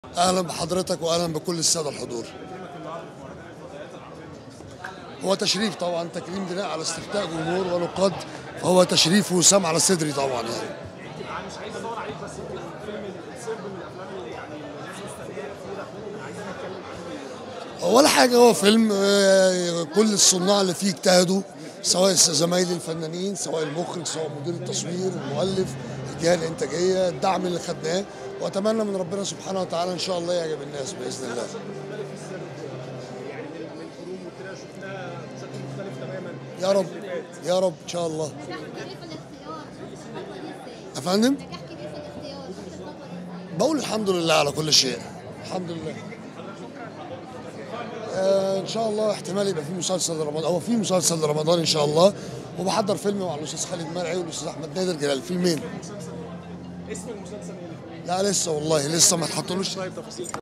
اهلا بحضرتك واهلا بكل الساده الحضور هو تشريف طبعا تكريم بناء على استفتاء جمهور ونقاد فهو تشريف وسام على صدري طبعا يعني مش عايز ادور عليك بس يمكن فيلم السرب من الافلام اللي يعني الناس مستنياها كتير كنا عايزين نتكلم عنه ولا حاجه هو فيلم آه، كل الصناع اللي فيه اجتهدوا سواء زمايلي الفنانين سواء المخرج سواء مدير التصوير المؤلف الجهه الانتاجيه الدعم اللي خدناه واتمنى من ربنا سبحانه وتعالى ان شاء الله يعجب الناس باذن الله يعني من من الكروم وكده شفناها بشكل مختلف تماما يا رب يا رب ان شاء الله نجاح كبير في الاختيار شفت الخطوه دي ازاي؟ يا فندم نجاح كبير في الاختيار شفت الخطوه دي ازاي؟ بقول الحمد لله على كل شيء الحمد لله آه ان شاء الله احتمال يبقى في مسلسل رمضان هو في مسلسل رمضان ان شاء الله وبحضر فيلم مع الاستاذ خالد مرعي والاستاذ احمد نادر جلال فيلمين اسم المسلسل ايه؟ لا لسه والله لسه ما اتحطلوش طيب تفاصيل